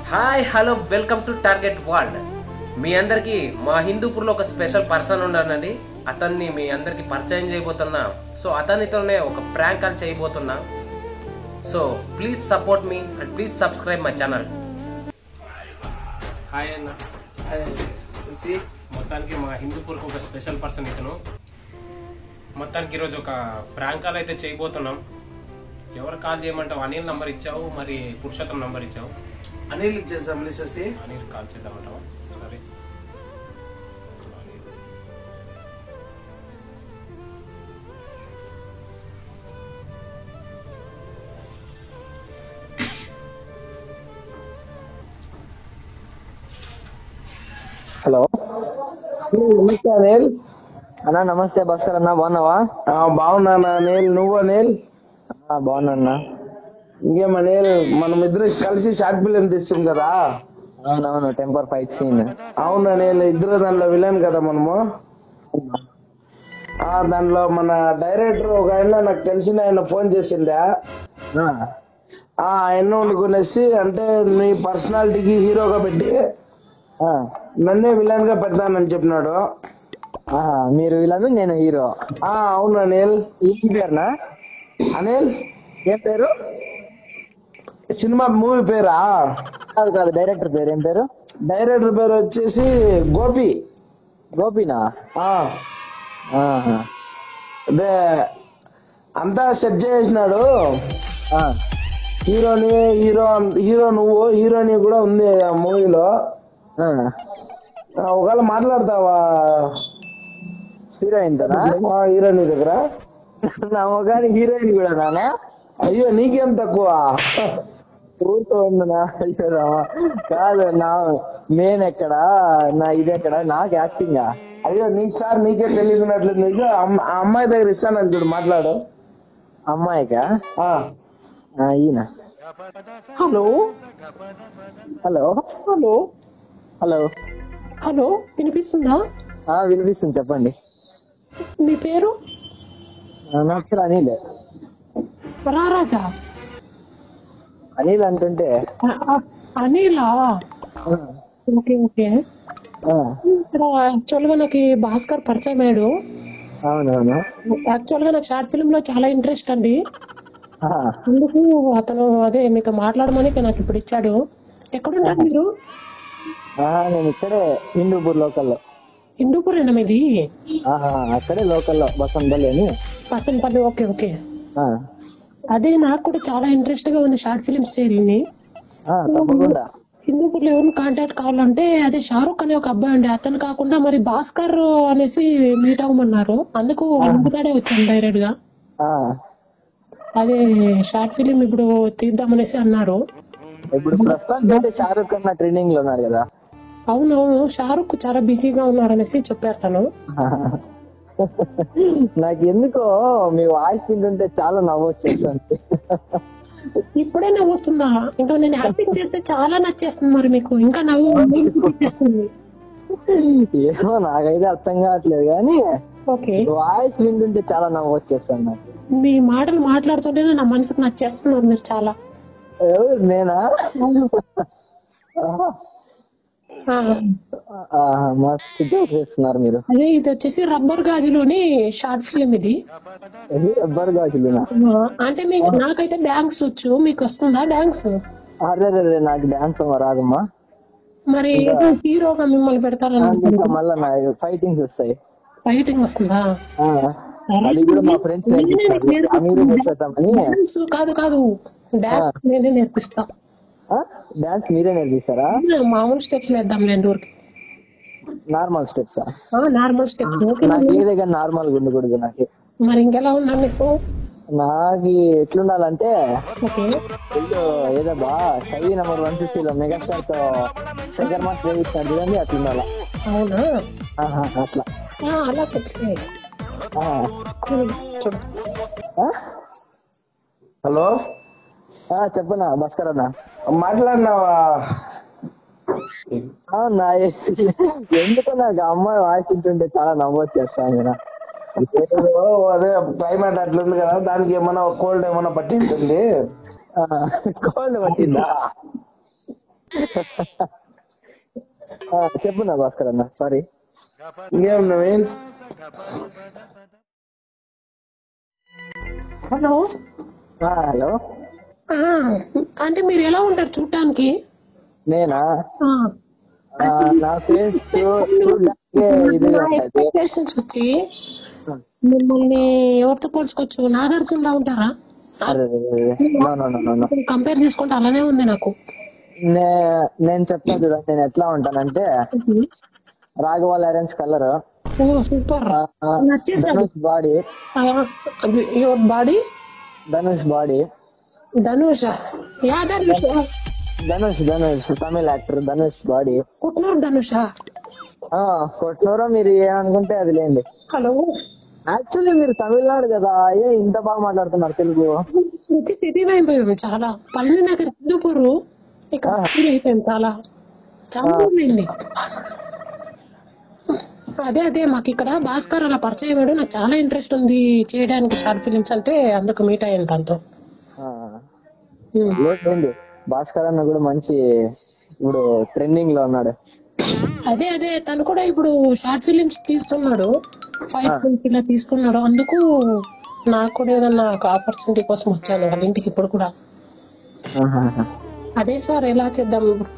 Hi hello welcome to target world మీ అందరికీ మా హిందూపూర్లో ఒక స్పెషల్ పర్సన్ ఉన్నానండి అతన్ని మీ అందరికి పరిచయం చేయబోతున్నా సో అతనితోనే ఒక ప్రాంక్ కాల్ చేయబోతున్నా so please support me and please subscribe my channel hi అన్న సుసి మొత్తానికి మా హిందూపూర్కి ఒక స్పెషల్ పర్సన్ ఇతను మొత్తానికి ఈరోజు ఒక ప్రాంక్ కాల్ అయితే చేయబోతున్నాం ఎవరు కాల్ చేయమంటావు అనిల్ నంబర్ ఇచ్చావు మరి పురుషోత్తం నంబర్ ఇచ్చావు అనిల్ ఇచ్చేసాంలే శశి అనిల్ కాల్ చేద్దామంటావా సరే హలో నమస్తే అనిల్ అన్నా నమస్తే భాస్కర్ అన్న బాగున్నావా ఆ, బాగున్నాను అనిల్ నువ్వు అనిల్ ఆ, బాగున్నా అన్న ఇంకేం అనిల్ మనం ఇద్దరు కలిసి షార్ట్ ఫిలిం తెచ్చాం కదా అవునవును టెంపర్ ఫైట్ సీన్ అవును అనిల్ ఇద్దరు దాంట్లో విలన్ కదా మనము ఆ దాంట్లో మన డైరెక్టర్ ఒక ఆయన నాకు తెలిసిన ఆయన ఫోన్ చేసిండే ఆ ఆయన అనుకునేసి అంటే నీ పర్సనాలిటీకి హీరోగా పెట్టి నన్నే విలన్ గా పెడతానని చెప్పినాడు మీరు వీళ్ళను నేను హీరో ఆ అవును అనిల్ ఏం పేరునా అనిల్ ఏం పేరు సినిమా మూవీ పేరా కాదు కాదు డైరెక్టర్ పేరు ఏం పేరు డైరెక్టర్ పేరు వచ్చేసి గోపి గోపినా ఆ ఆహా. అదే అంతా సెట్ చేసినాడు ఆ, హీరోని హీరో హీరో నువ్వు హీరోని కూడా ఉంది ఆ మూవీలో ఆ. ఒకవేళ మాట్లాడతావా హీరోయిన్ తోనా ఆ హీరోని దగ్గర నా మొగాని హీరోయిన్ కూడా నానా అయ్యో నీకేం తక్కువ ఊరుకో ఉండునా అయ్యో రామా. కాదు నా నేను ఎక్కడ నా ఇది ఎక్కడ నాకు యాక్టింగ్ అయ్యో నీ స్టార్ నీకే తెలియకున్నట్లు నీకు అమ్- ఆ అమ్మాయి దగ్గర ఇస్తానని చూడు మాట్లాడు అమ్మాయికా ఆ ఆ, ఈయన hello hello hello hello hello వినిపిస్తుందా ఆ వినిపిస్తుంది చెప్పండి మీ పేరు ఆ, నా పేరు అనిల్ రారాజా అనిల్ అంటుంటే అ- అ- అనిలా ఆ, ఓకే ఓకే ఆ, యాక్చువల్ గా నాకు ఈ భాస్కర్ పరిచయం అయ్యాడు అవునవును యాక్చువల్ గా నాకు షార్ట్ ఫిల్మ్ లో చాలా ఇంట్రెస్ట్ అండి ఆ, అందుకు అతను అదే మీతో మాట్లాడమని నాకు ఇప్పుడు ఇచ్చాడు ఎక్కడున్నారు మీరు ఆ, నేను ఇక్కడే హిందూపూర్ లోకల్లో హిందూపూర్ ఏనా మీది ఆహా, అక్కడే లోకల్లో బసంపల్లి అని పసంపల్లి ఓకే ఓకే ఆ, అదే నాకు కూడా చాలా ఇంట్రెస్ట్ గా ఉంది షార్ట్ ఫిల్మ్స్ చేయాలని ఆ, తప్పకుండా హిందూపూర్ లో ఎవరిని కాంటాక్ట్ కావాలంటే అదే షారుఖ్ అనే ఒక అబ్బాయి అండి అతను కాకుండా మరి భాస్కర్ అనేసి మీట్ అవ్వమన్నారు అందుకు ఇంటికాడే వచ్చాను డైరెక్ట్ గా ఆ, అదే షార్ట్ ఫిలిం ఇప్పుడు తీద్దామనేసి అన్నారు ఇప్పుడు ప్రస్తుతానికి అయితే షారూఖ్ ఖాన్ ట్రైనింగ్ లో ఉన్నారు కదా అవునవును షారుఖ్ చాలా బిజీగా ఉన్నారనేసి చెప్పారు తను నాకు ఎందుకో మీ వాయిస్ వింటుంటే చాలా నవ్వు వచ్చేస్తుంది ఇప్పుడే నవ్వు వస్తుందా ఇంకా నేను యాక్టింగ్ చేస్తే చాలా నచ్చేస్తుంది మరి మీకు ఇంకా నవ్వు వచ్చేస్తుంది ఏమో నాకైతే అర్థం కావట్లేదు కానీ ఓకే వాయిస్ వింటుంటే చాలా నవ్వు వచ్చేస్తుంది నాకు మీ మాటలు మాట్లాడుతుంటేనే నా మనసుకు నచ్చేస్తున్నారు మీరు చాలా ఎవరు నేనా ఆ, ఆ, మస్తు జోక్ చేస్తున్నారు మీరు అదే ఇది వచ్చేసి రబ్బర్ గాజులోని షార్ట్ ఫిలిం ఇది ఇది రబ్బర్ గాజులునా ఆ, అంటే మీకు నాకైతే డాన్స్ వచ్చు మీకు వస్తుందా డాన్స్ అరే రే నాకు డాన్స్ రాదమ్మా మరి హీరోగా మిమ్మల్ని పెడతారని ఇంకా మళ్ళా నా ఫైటింగ్స్ వస్తాయి ఫైటింగ్ వస్తుందా ఆ, అది కూడా మా ఫ్రెండ్స్ నేర్పిస్తారు అమీరు పురుషోత్తమని డాన్స్ కాదు కాదు డాన్స్ నేనే నేర్పిస్తా డాన్స్ మీరే నేర్పిస్తారా మామూలు స్టెప్స్ వేద్దాం రెండు ఊరికి నార్మల్ స్టెప్స్ నార్మల్ స్టెప్స్ నాకు ఏ దగ్గర నార్మల్ ఉండకూడదు నాకు మరి ఇంకెలా ఉన్నా నీకు నాకు ఎట్లుండాలంటే ఓకే ఇల్లు ఏదో బా స్కై నెంబర్ వన్ ఫిఫ్టీలో మెగాస్టార్ తో శేఖర్ మాస్ ప్రేమిస్తాను చూడండి అట్లా ఉండాలా అవునా ఆహా, అట్లా ఆ, అలా తెచ్చి ఆ, చూడు ఆ? హలో ఆ, చెప్పనా భాస్కర్ అన్న మాట్లాడినావా ఆ, నా ఎందుకో నాకు ఆ అమ్మాయి వాయిస్ వింటుంటే చాలా నవ్వు వచ్చేస్తాను నేను ఏదో అదే క్లైమేట్ అట్లుంది కదా దానికి ఏమైనా కోల్డ్ ఏమైనా పట్టి ఉంటుంది కోల్డ్ పట్టిందా ఆ, చెప్పు నా భాస్కర్ అన్న సారీ ఇంకేం నవీన్ హలో హలో ఆ, అంటే మీరు ఎలా ఉంటారు చూడటానికి నేనా ఆ, ఆ, నా ఫేస్ చూడడానికి ఇదిగా నా ఉంటది ఎక్స్పెక్టేషన్స్ వచ్చి మిమ్మల్ని ఎవరితో పోల్చుకోవచ్చు నాగార్జునలా ఉంటారా అరే no no no no compare చేసుకుంటే అలానే ఉంది నాకు నే- నేను చెప్తాను చూడ నేను ఎట్లా ఉంటానంటే రాఘవ లారెన్స్ కలర్ ఓ సూపర్ నచ్చేసాడు Dhanush body your body Dhanush body Dhanush yeah Dhanush Dhanush Dhanush తమిళ యాక్టర్ ధనుష్ బాడీ కుట్నూరు ధనుష కొట్టినోరో మీరు ఏమనుకుంటే అది లేండి హలో యాక్చువల్లీ మీరు తమిళనాడు కదా ఏ ఇంత బాగా మాట్లాడుతున్నారు తెలుగు ప్రతి సిటీలో అయిపోయాము చాలా పల్లి నగర్ హిందూపూర్ ఇక్కడ సిటీ అయిపోయాం చాలా చాలా రోజులైంది అదే అదే మాకు ఇక్కడ భాస్కర్ అలా పరిచయం అయ్యాడు నాకు చాలా ఇంట్రెస్ట్ ఉంది చేయడానికి షార్ట్ ఫిలిమ్స్ అంటే అందుకు మీట్ అయ్యాను తనతో ఆ, ఉమ్. లేదండి భాస్కర్ అన్న కూడా మంచి ఇప్పుడు ట్రెండింగ్ లో ఉన్నాడు అదే అదే తను కూడా ఇప్పుడు షార్ట్ ఫిలిమ్స్ తీస్తున్నాడు ఫైవ్ ఫిల్మ్స్ ఇలా తీసుకున్నాడు అందుకు నాకు కూడా ఏదన్నా ఒక ఆపర్చునిటీ కోసం వచ్చాను వాళ్ళ ఇంటికి ఇప్పుడు కూడా ఆహాహా. అదే సార్ ఎలా చేద్దాం ఇప్పుడు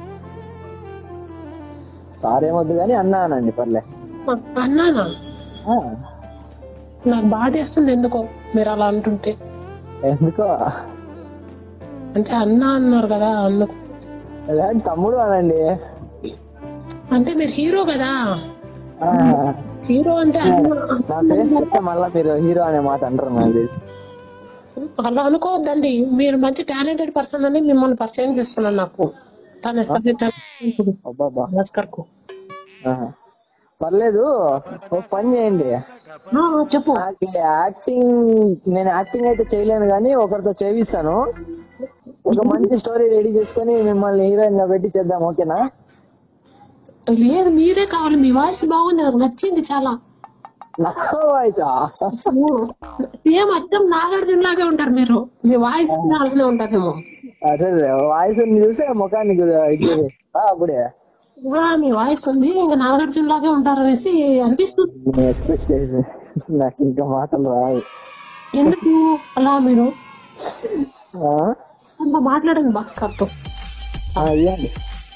సార్ ఏమొద్దు కానీ అన్నా అనండి పర్లే ఆ, అన్నానా ఆ, నాకు బాధేస్తుంది ఎందుకో మీరు అలా అంటుంటే ఎందుకో అంటే అన్న అన్నారు కదా అందుకు ఇలాంటి తమ్ముడు అనండి అంటే మీరు హీరో కదా ఆ, హీరో అంటే అన్న నా ఫేస్ చెప్తే మళ్ళా మీరు హీరో అనే మాట అంటారు నాకు అలా అనుకోవద్దండి మీరు మంచి టాలెంటెడ్ పర్సన్ అని మిమ్మల్ని పరిచయం చేస్తున్నాను నాకు తన ఇప్పుడు అబ్బాబా భాస్కర్ కు ఆహా. పర్లేదు ఒక పని చేయండి ఆ, చెప్పు నాకు యాక్టింగ్ నేను యాక్టింగ్ అయితే చేయలేను కానీ ఒకరితో చేయిస్తాను ఒక మంచి స్టోరీ రెడీ చేసుకొని మిమ్మల్ని హీరోయిన్ గా పెట్టి చేద్దాం ఓకేనా లేదు మీరే కావాలి మీ వాయిస్ బాగుంది నాకు నచ్చింది చాలా నాకు వాయిసా సేమ్ అచ్చం నాగార్జున లాగే ఉంటారు మీరు మీ వాయిస్ అలానే ఉంటదేమో అదే వాయిస్ చూసే ముఖాన్ని గు- ఇది ఆ, అప్పుడే ఆ, మీ వాయిస్ ఉంది ఇంకా నాగార్జున లాగే ఉంటారు అనేసి అనిపిస్తుంది ఎక్స్పెక్ట్ చేసి నాకు ఇంకా మాటలు రావు ఎందుకు అలా మీరు ఆ? అంత మాట్లాడండి భాస్కర్ తో ఆ, ఇవ్వండి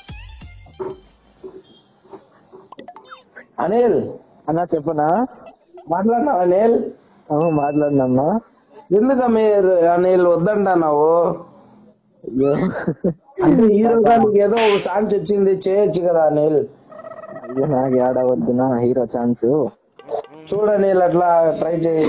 అనిల్ అన్నా చెప్పనా మాట్లాడినా అనిల్ అవును మాట్లాడినమ్మా ఎందుకు మీరు అనిల్ వద్దంటున్నావు అయ్యో అంటే హీరోగా నీకు ఏదో ఒక ఛాన్స్ వచ్చింది చేయొచ్చు కదా అనిల్ అయ్యో నాకు ఏడా వద్దునా హీరో ఛాన్స్ చూడు అనిల్ అట్లా ట్రై చేయి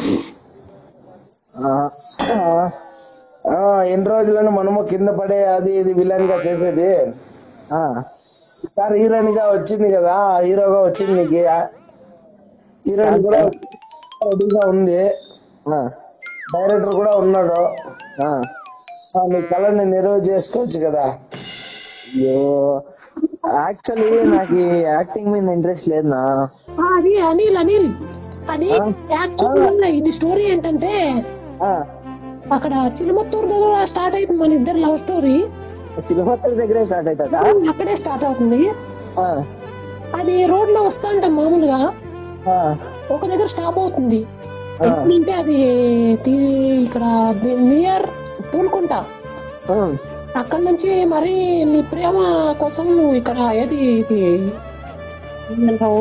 ఆ, ఎన్ని రోజులను మనము కింద పడే అది ఇది విలన్ గా చేసేది ఈసారి హీరోయిన్ గా వచ్చింది కదా హీరోగా వచ్చింది నీకు హీరోయిన్ కూడా రెడీగా ఉంది డైరెక్టర్ కూడా ఉన్నాడు ఆ, నీ కళని నెరవేరు చేసుకోవచ్చు కదా అయ్యో యాక్చువల్లీ నాకు యాక్టింగ్ మీద ఇంట్రెస్ట్ లేదునా ఆ, అది అనిల్ అనిల్ అది యాక్చువల్ ఇది స్టోరీ ఏంటంటే ఆ, అక్కడ చిలుమత్తూరు దగ్గర స్టార్ట్ అయింది మన ఇద్దరు లవ్ స్టోరీ చిలుమత్తల దగ్గరే స్టార్ట్ అవుతుందా అక్కడే స్టార్ట్ అవుతుంది ఆ, అది రోడ్ లో వస్తా ఉంటాం మామూలుగా ఆ, ఒక దగ్గర స్టాప్ అవుతుంది ఆ. అంటే అది తీ- ఇక్కడ నియర్ పూనుకుంట ఉమ్, అక్కడ నుంచి మరి నీ ప్రేమ కోసం నువ్వు ఇక్కడ ఏది ఇది ఏమంటావు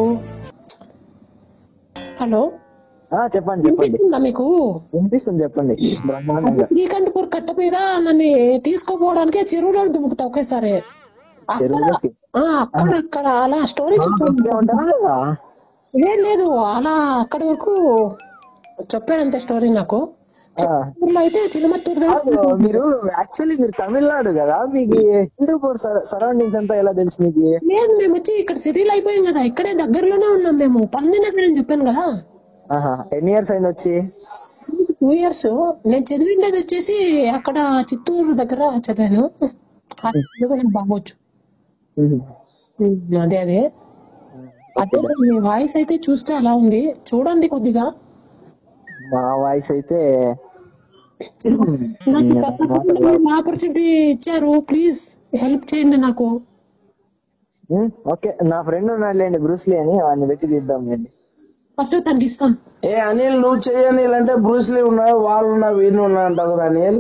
హలో ఆ, చెప్పండి చెప్పండి వినిపిస్తుందా మీకు వినిపిస్తుంది చెప్పండి బ్రహ్మాండంగా శ్రీకంఠపూర్ కట్ట మీద నన్ను తీసుకోపోవడానికి చెరువులో దుముకుతా ఒకేసారి అక్కడ- చెరువులోకి ఆ, అక్కడ అక్కడ అలా స్టోరీ చెప్పాను ఇక్కడే ఉంటారా లేదా ఏం లేదు అలా అక్కడి వరకు చెప్పాడంతే స్టోరీ నాకు ఆ. ఊర్లో అయితే చిలమత్తూరు కాదు, దగ్గర మీరు యాక్చువల్లీ మీరు తమిళనాడు కదా మీకు హిందూపూర్ సరౌండింగ్స్ అంతా ఎలా తెలుసు మీకు లేదు మేము వచ్చి ఇక్కడ సిటీలో అయిపోయాం కదా ఇక్కడే దగ్గరలోనే ఉన్నాం మేము పల్లి నగర్ అని చెప్పాను కదా ఆహా ఎన్ని ఇయర్స్ అయింది వచ్చి టూ ఇయర్స్ నేను చదివిండేది వచ్చేసి అక్కడ చిత్తూరు దగ్గర చదివాను అది కూడా నాకు బాగోచ్చు ఉహు. ఉమ్, అదే అదే అదే మీ వాయిస్ అయితే చూస్తే అలా ఉంది చూడండి కొద్దిగా మా వాయిస్ అయితే నాకు ఆపర్చునిటీ ఇచ్చారు ప్లీజ్ హెల్ప్ చేయండి నాకు ఉమ్, ఓకే నా ఫ్రెండ్ ఉన్నాడులేండి బ్రూస్లీ అని వాడిని పెట్టి తీద్దాం లేండి ఫస్ట్ తనకి ఇస్తాం ఏ అనిల్ నువ్వు చెయ్యి అనిల్ అంటే బ్రూస్లీ ఉన్నాడు వాళ్ళు ఉన్నా వీళ్ళు ఉన్నా అంటావు కదా అనిల్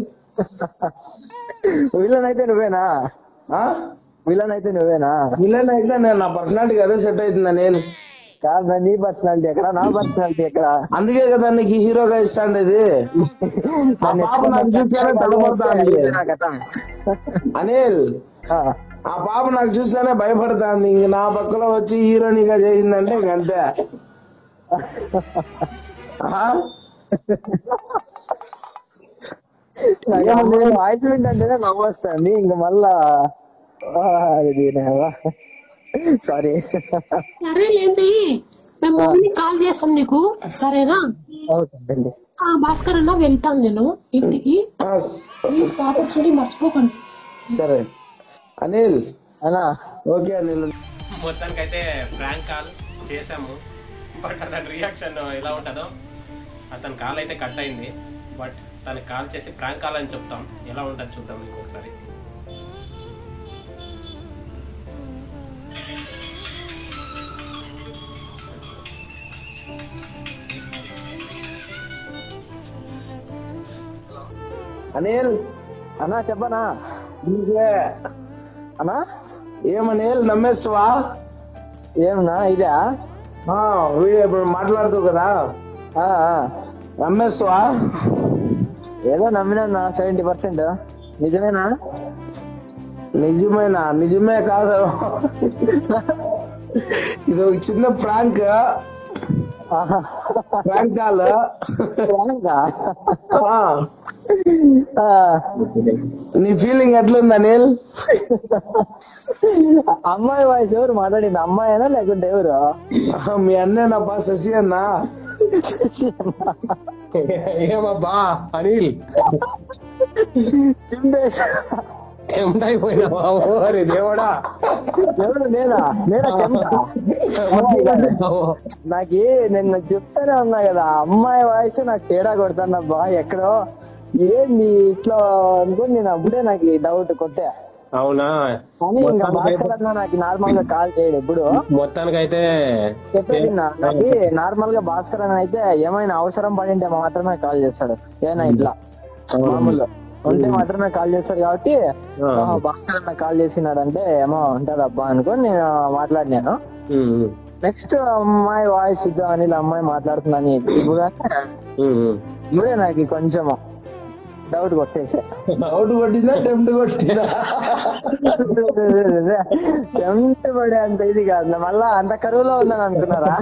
విలన్ అయితే నువ్వేనా ఆ? విలన్ అయితే నువ్వేనా విలన్ అయితే నేను నా పర్సనాలిటీ అదే సెట్ అవుతుంది అనిల్ కాదు నా నీ పర్సనాలిటీ ఎక్కడ నా పర్సనాలిటీ ఎక్కడ అందుకే కదా నీకు హీరోగా ఇస్తాండేది ఆ పాప నాకు చూస్తేనే తలపడుతుంది నా కథ. అనిల్ ఆ, ఆ పాప నాకు చూస్తేనే భయపడుతుంది ఇంక నా పక్కలో వచ్చి హీరోనిగా చేసిందంటే ఇంక అంతే ఆ? నాకేమో వాయిస్ వింటంటేనే నవ్వు వస్తుంది ఇంక మళ్ళా ఆ, ఇది సారీ సరేలేండి మేము మార్నింగ్ కాల్ చేస్తాం నీకు సరేనా అవుతుందండి ఆ భాస్కర్ అన్న వెళ్తాను నేను ఇంటికి ఆ, ప్లీజ్ ఆపర్చునిటీ మర్చిపోకండి సరే అనిల్ అనా ఓకే అనిల్ మొత్తానికైతే ప్రాంక్ కాల్ చేసాము బట్ అతని రియాక్షన్ ఎలా ఉంటుందో అతని కాల్ అయితే కట్ అయింది బట్ తనకి కాల్ చేసి ప్రాంక్ కాల్ అని చెప్తాం ఎలా ఉంటుంది చూద్దాం ఇంకొకసారి అనిల్ అన్నా చెప్పనా నీకే అన్నా ఏమనిల్ నమ్మేస్తావా ఏమన్నా ఇదా ఆ, వీడియో ఇప్పుడు మాట్లాడుతావు కదా ఆ, ఆ. నమ్మేస్తావా ఏదో నమ్మినా సెవెంటీ పర్సెంట్ నిజమేనా నిజమేనా నిజమే కాదు ఇది ఒక చిన్న ప్రాంక్ ఆహా. ప్రాంక్ కాల్ ప్రాంకా? ఆ, ఆ. నీ ఫీలింగ్ ఎట్లుంది అనిల్ అమ్మాయి వాయిస్ ఎవరు మాట్లాడింది అమ్మాయినా లేకుంటే ఎవరు మీ అన్నేనబ్బా శశి అన్న ఏమబ్బా అనిల్ చింపేశా. అయిపోయినావా ఓరి దేవుడా ఎవరు నేనా నేనా చెంపా? నాకు నిన్న చెప్తానే ఉన్నా కదా అమ్మాయి వాయిస్ నాకు తేడా కొడుతుందబ్బా ఎక్కడో ఏంది ఇట్లా అనుకుని నేను అప్పుడే నాకు డౌట్ కొట్టా అవునా కానీ ఇంకా భాస్కర్ అన్న నాకు నార్మల్ గా కాల్ చేయడు ఎప్పుడు మొత్తానికైతే చెప్పేది నా- నాకు నార్మల్ గా భాస్కర్ అన్న అయితే ఏమైనా అవసరం పడింటే మాత్రమే కాల్ చేస్తాడు ఏనా ఇట్లా మామూలు ఉంటే మాత్రమే కాల్ చేస్తాడు కాబట్టి ఆహా, భాస్కర్ అన్న కాల్ చేసినాడంటే ఏమో ఉంటదబ్బా అనుకొని నేను మాట్లాడినాను ఉమ్, ఉమ్, నెక్స్ట్ అమ్మాయి వాయిస్ ఇద్దాం అని ఇలా అమ్మాయి మాట్లాడుతుందని ఇప్పుడు ఉమ్, ఉమ్. ఇప్పుడే నాకు కొంచెం డౌట్ కొట్టేసా అవుట్ కొట్టిందా టెంప్ట్ కొట్టిందా ఎంత పడే అంత ఇది కాదు మళ్ళా అంత కరువులో ఉన్నాను అనుకున్నారా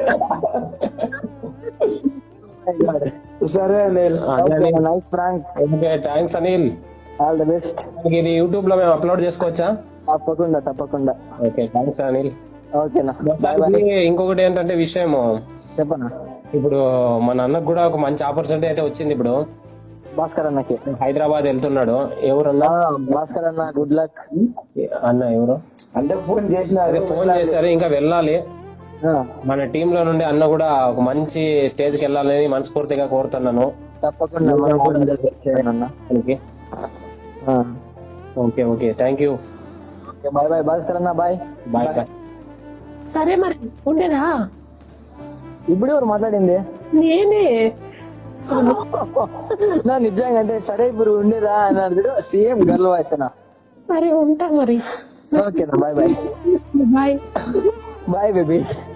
సరే Anil nice prank okay thanks Anil all the best మనకి ఇది యూట్యూబ్ లో మేము అప్లోడ్ చేసుకోవచ్చా తప్పకుండా తప్పకుండా ఓకే థ్యాంక్స్ అనిల్ ఓకేనా బాయ్ బాయ్ మొత్తానికి ఇంకొకటి ఏంటంటే విషయము చెప్పనా ఇప్పుడు మన అన్నకు కూడా ఒక మంచి ఆపర్చునిటీ అయితే వచ్చింది ఇప్పుడు భాస్కర్ అన్నకి హైదరాబాద్ వెళ్తున్నాడు ఎవరన్నా ఆ, భాస్కర్ అన్న గుడ్ లక్ అన్న ఎవరు అంటే ఫోన్ చేసినారు అదే ఫోన్ చేశారు ఇంకా వెళ్ళాలి మన టీమ్ లో నుండి అన్న కూడా ఒక మంచి స్టేజ్ కి వెళ్ళాలని మనస్ఫూర్తిగా కోరుతున్నాను తప్పకుండా మనం కూడా అదే చేయాలి అన్న okay okay okay thank you bye bye Bhaskar అన్న బాయ్ బాయ్ బాయ్ సరే మరి ఉండేదా ఇప్పుడు ఎవరు మాట్లాడింది నేనే నా నిజంగా అంటే సరే ఇప్పుడు ఉండేదా అని అడుగుడు సేమ్ గర్ల్ వాయిస్ అన్న సరే ఉంటా మరి ఓకేనా bye bye bye bye baby